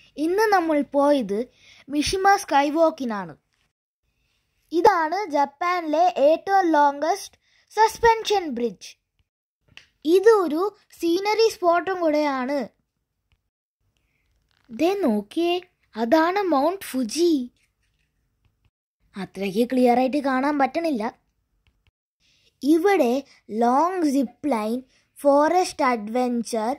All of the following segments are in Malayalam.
ഇന്ന് നമ്മൾ പോയത് മിഷിമ സ്കൈ വാക്കിനാണ് ഇതാണ് ജപ്പാനിലെ ഏറ്റവും ലോങ്കസ്റ്റ് സസ്പെൻഷൻ ബ്രിഡ്ജ് ഇതൊരു സീനറി സ്പോട്ടും കൂടെയാണ് ദേ നോക്കിയേ അതാണ് മൗണ്ട് ഫുജി അത്രയ്ക്ക് ക്ലിയർ ആയിട്ട് കാണാൻ പറ്റണില്ല ഇവിടെ long zip line forest adventure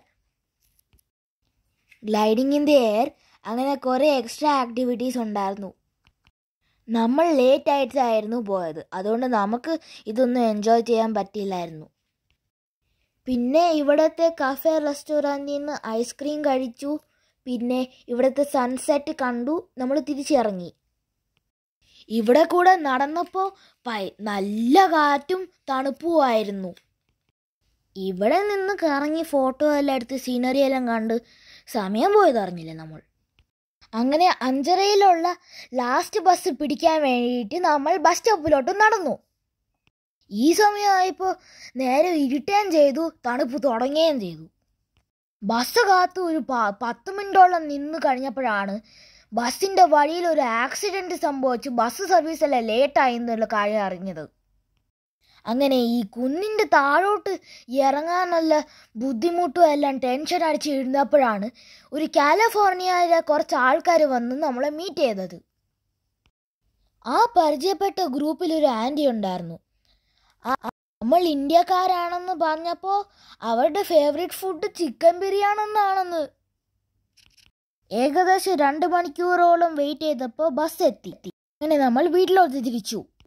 gliding in the air അങ്ങനെ കുറേ എക്സ്ട്രാ ആക്ടിവിറ്റീസ് ഉണ്ടായിരുന്നു നമ്മൾ ലേറ്റ് ആയിട്ടായിരുന്നു പോയത് അതുകൊണ്ട് നമുക്ക് ഇതൊന്നും എൻജോയ് ചെയ്യാൻ പറ്റിയില്ലായിരുന്നു പിന്നെ ഇവിടുത്തെ കഫേ റെസ്റ്റോറൻറ്റിൽ നിന്ന് ഐസ്ക്രീം കഴിച്ചു പിന്നെ ഇവിടുത്തെ സൺസെറ്റ് കണ്ടു നമ്മൾ തിരിച്ചിറങ്ങി ഇവിടെ കൂടെ നടന്നപ്പോൾ പൈ നല്ല കാറ്റും തണുപ്പുമായിരുന്നു ഇവിടെ നിന്ന് കറങ്ങി ഫോട്ടോ എല്ലാം എടുത്ത് സീനറി എല്ലാം കണ്ട് സമയം പോയത് അറിഞ്ഞില്ല നമ്മൾ അങ്ങനെ അഞ്ചരയിലുള്ള ലാസ്റ്റ് ബസ് പിടിക്കാൻ വേണ്ടിയിട്ട് നമ്മൾ ബസ് സ്റ്റോപ്പിലോട്ട് നടന്നു ഈ സമയമായപ്പോൾ നേരെ ഇരുട്ടുകയും ചെയ്തു തണുപ്പ് തുടങ്ങുകയും ചെയ്തു ബസ് കാത്തു ഒരു പ- പത്ത് മിനിറ്റോളം നിന്ന് കഴിഞ്ഞപ്പോഴാണ് ബസ്സിന്റെ വഴിയിൽ ഒരു ആക്സിഡന്റ് സംഭവിച്ചു ബസ് സർവീസ് എല്ലാം ലേറ്റായി എന്നുള്ള കാര്യം അറിഞ്ഞത് അങ്ങനെ ഈ കുന്നിന്റെ താഴോട്ട് ഇറങ്ങാൻ നല്ല ബുദ്ധിമുട്ടും എല്ലാം ടെൻഷൻ അടിച്ച് ഇരുന്നപ്പോഴാണ് ഒരു കാലിഫോർണിയയിലെ കുറച്ച് ആൾക്കാർ വന്ന് നമ്മളെ മീറ്റ് ചെയ്തത് ആ പരിചയപ്പെട്ട ഗ്രൂപ്പിൽ ഒരു ആൻറ്റി ഉണ്ടായിരുന്നു ആ- ആ- നമ്മൾ ഇന്ത്യക്കാരാണെന്ന് പറഞ്ഞപ്പോൾ അവരുടെ ഫേവറേറ്റ് ഫുഡ് ചിക്കൻ ബിരിയാണി എന്നാണെന്ന് ഏകദേശം രണ്ട് മണിക്കൂറോളം വെയിറ്റ് ചെയ്തപ്പോൾ ബസ് എത്തി അങ്ങനെ നമ്മൾ വീട്ടിലോട്ട് തിരിച്ചു